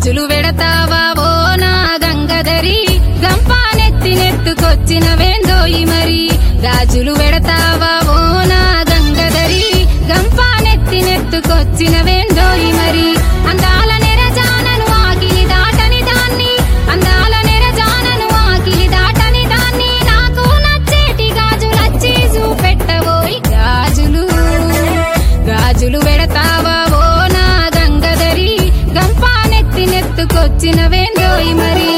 గాజులు వెడతావా ఓ నా గంగధరి గంపానెత్తి నెత్తుకొచ్చిన వేందోయి మరి గాజులు వెడతావా ఓ నా గంగధరి గంపానెత్తి నెత్తుకొచ్చిన వేందోయి మరి అందాల నెరజానను ఆకిలి దాటని దాన్ని అందాల నెరజానను ఆకిలి దాటని దాన్ని నాకు నచ్చేటి గాజులచ్చి చూపెట్టబోయి గాజులు గాజులు వెడతావా ఓ నా గంగధరి గంపానెత్తి నెత్తుకొచ్చిన వేందోయి మరి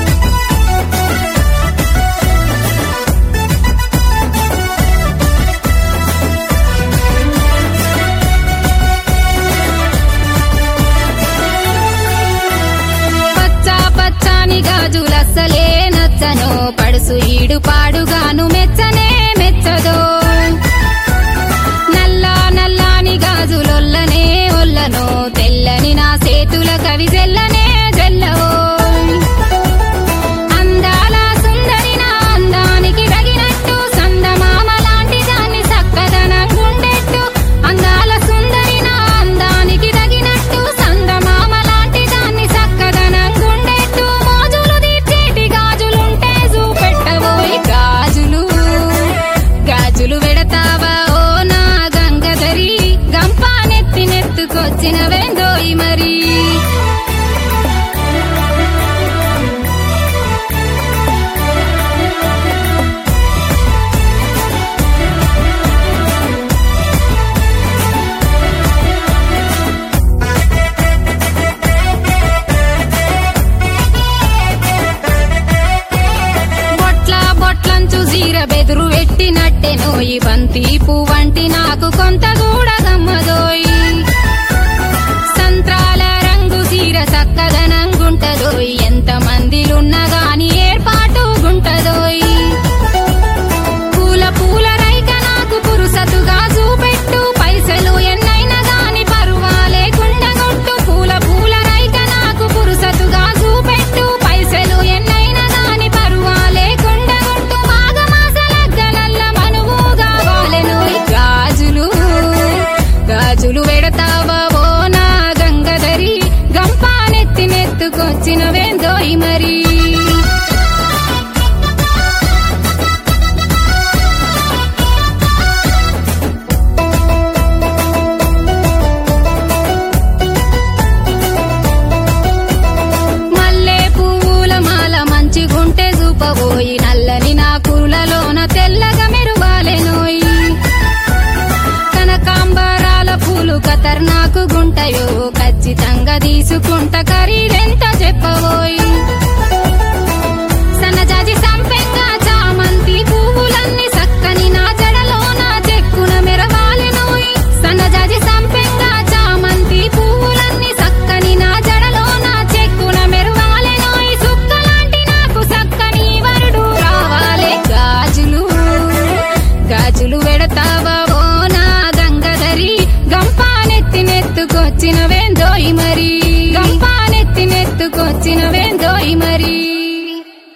పచ్చ పచ్చాని గాజులస్సలే నచ్చను పడుసు ఈడు పాడుగాను మెచ్చనే మెచ్చదో నల్ల నల్లాని గాజులొల్లనే ఒల్లనో తెల్లని నా సేతుల కవి జెల్లనే జల్లవో అందాల సుందరి నా అందానికి తగినట్టు సందమామ లాంటి దాన్ని చక్కదనం గుండెట్టు అందాల సుందరి నా అందానికి తగినట్టు సందమామ లాంటి దాన్ని చక్కదనం గుండెట్టు మోజులు తీర్చేటి గాజులుంటే చూపెట్టబోయి గాజులు గాజులు వెడతావా ఓ నా గంగధరి గంపానెత్తి నెత్తుకొచ్చిన వెందోయి మరి బొట్ల బొట్లంచు జీర బెదురు పెట్టినట్టె నోయి బంతి పువ్వంటి నాకు కొంత కూడా